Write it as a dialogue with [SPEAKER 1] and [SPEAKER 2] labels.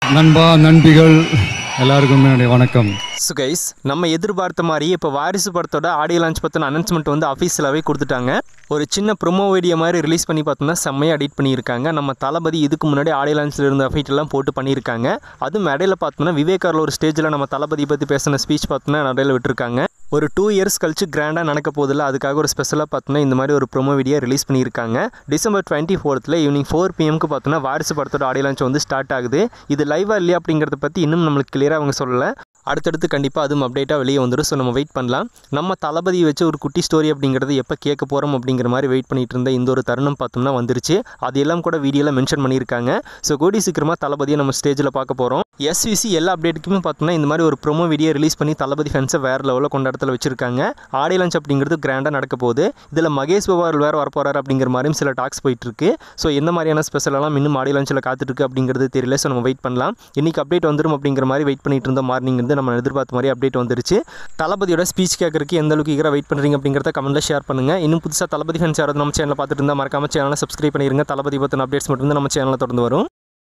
[SPEAKER 1] நண்பா நண்பிகள் எல்லாருக்கும் என்னுடைய வணக்கம்
[SPEAKER 2] ஸோ கைஸ் நம்ம எதிர்பார்த்த மாதிரி இப்போ வாரிசு படத்தோட ஆடியோ லான்ச் பற்றின அனௌன்ஸ்மெண்ட் வந்து அஃபீஷியலாகவே கொடுத்துட்டாங்க ஒரு சின்ன ப்ரொமோ வீடியோ மாதிரி ரிலீஸ் பண்ணி பார்த்தோம்னா செம்மையாக எடிட் பண்ணியிருக்காங்க நம்ம தளபதி இதுக்கு முன்னாடி ஆடியோ லான்ச்சில் இருந்த ஃபைட் எல்லாம் போட்டு பண்ணியிருக்காங்க அதுவும் இடையில பார்த்தோம்னா விவேகாரில் ஒரு ஸ்டேஜில் நம்ம தளபதி பற்றி பேசின ஸ்பீச் பார்த்தோம்னா நடையில் விட்டுருக்காங்க ஒரு டூ இயர்ஸ் கழிச்சு கிராண்டாக நடக்க போதில்ல அதுக்காக ஒரு ஸ்பெஷலாக பார்த்தோன்னா இந்த மாதிரி ஒரு ப்ரோமோ வீடியோ ரிலீஸ் பண்ணியிருக்காங்க டிசம்பர் டுவெண்ட்டி ஃபோர்த்தில் ஈவினிங் ஃபோர் பிஎம்க்கு பார்த்தோன்னா வாரிசு படத்தோட ஆடியோ லான்ச் வந்து ஸ்டார்ட் ஆகுது இது லைவாக இல்லையா அப்படிங்கிறத பற்றி இன்னும் நம்மளுக்கு கிளியராக அவங்க சொல்லலை அடுத்தடுத்து கண்டிப்பாக அதுவும் அப்டேட்டாக வெளியே வந்துடும் ஸோ நம்ம வெயிட் பண்ணலாம் நம்ம தளபதி வச்சு ஒரு குட்டி ஸ்டோரி அப்படிங்கிறது எப்போ கேட்க போகிறோம் அப்படிங்கிற மாதிரி வெயிட் பண்ணிட்டு இருந்த இந்த ஒரு தருணம் பார்த்தோம்னா வந்துருச்சு அது எல்லாம் கூட வீடியோவில் மென்ஷன் பண்ணியிருக்காங்க ஸோ கூடி சீக்கிரமாக தளபதியை நம்ம ஸ்டேஜில் பார்க்க போகிறோம் எஸ்விசி எல்லா அப்டேட்டுக்குமே பார்த்தோம்னா இந்த மாதிரி ஒரு ப்ரோமோ வீடியோ ரிலீஸ் பண்ணி தளபதி ஃபேன்ஸை வேறு லெவலில் கொண்ட இடத்துல வச்சிருக்காங்க ஆடியோ லான்ச் அப்படிங்கிறது கிராண்டாக நடக்க போகுது இதில் மகேஷ் பவார் வேறு வரப்போறாரு அப்படிங்கிற மாதிரியும் சில டாக்ஸ் போயிட்டு இருக்கு ஸோ எந்த மாதிரியான ஸ்பெஷலெல்லாம் இன்னும் ஆடியோ லான்ச்சில் காத்துட்ருக்கு அப்படிங்கிறது தெரியல ஸோ நம்ம வெயிட் பண்ணலாம் இன்னைக்கு அப்டேட் வந்துடும் அப்படிங்கிற மாதிரி வெயிட் பண்ணிட்டு இருந்த மார்னிங் வந்து நம்ம எதிர்பார்த்த மாதிரி அப்டேட் வந்துருச்சு தளபதியோட ஸ்பீச் கேட்கறதுக்கு எந்த அளவுக்கு ஈகராக வெயிட் பண்ணுறீங்க அப்படிங்கிறத கமெண்ட்டில் ஷேர் பண்ணுங்க இன்னும் புதுசாக தளபதி ஃபேன்ஸ் யாராவது நம்ம சேனலில் பார்த்துட்டு இருந்தால் மறக்காம சேனலை சப்ஸ்கிரைப் பண்ணிருங்க தளபதி பற்றின அப்டேட்ஸ் மட்டும் தான் நம்ம சேனலில் தொடர்ந்து வரும்